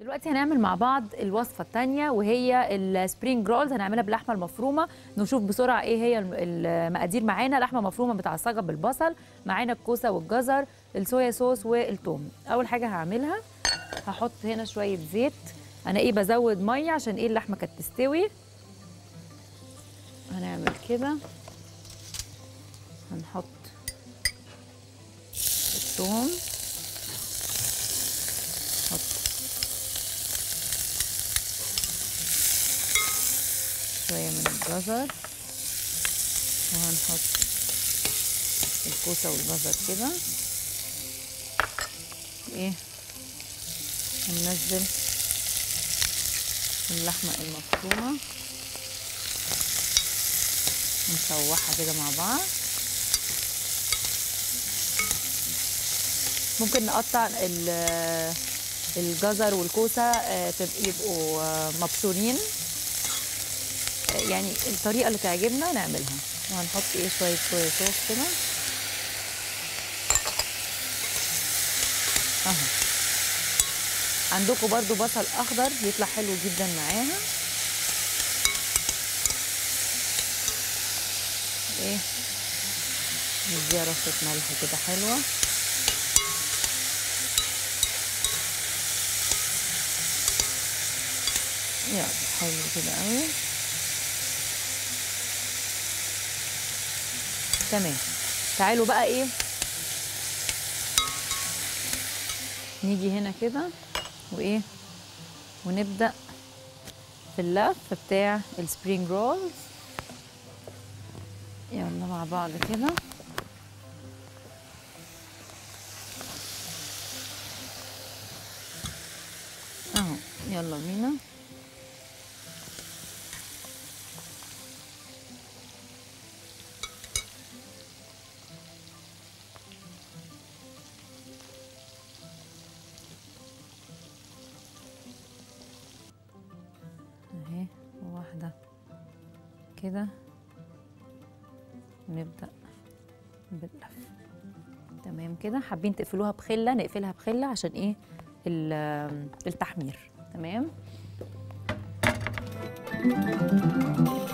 دلوقتي هنعمل مع بعض الوصفة التانية وهي السبرينج رولز هنعملها باللحمة المفرومة نشوف بسرعة ايه هي المقادير معانا لحمة مفرومة متعصجة بالبصل معانا الكوسة والجزر الصويا صوص والثوم أول حاجة هعملها هحط هنا شوية زيت أنا ايه بزود مية عشان ايه اللحمة كانت تستوي هنعمل كده هنحط الثوم نحط شوية من الجزر وهنحط الكوسة والجزر كده ايه هننزل اللحمة المفرومة نشوحها كده مع بعض ممكن نقطع الجزر والكوسة يبقوا مبشورين يعني الطريقه اللي تعجبنا نعملها وهنحط ايه شويه صويا صوص كده اهو عندكم برضو بصل اخضر بيطلع حلو جدا معاها ايه نديها رشه ملح كده حلوه يلا حلو كده قوي تمام تعالوا بقى ايه نيجي هنا كده وايه ونبدا في اللف بتاع السبرينج رولز يلا مع بعض كده اهو يلا بينا اهي واحدة كده نبدأ باللف تمام كده حابين تقفلوها بخلة نقفلها بخلة عشان ايه التحمير تمام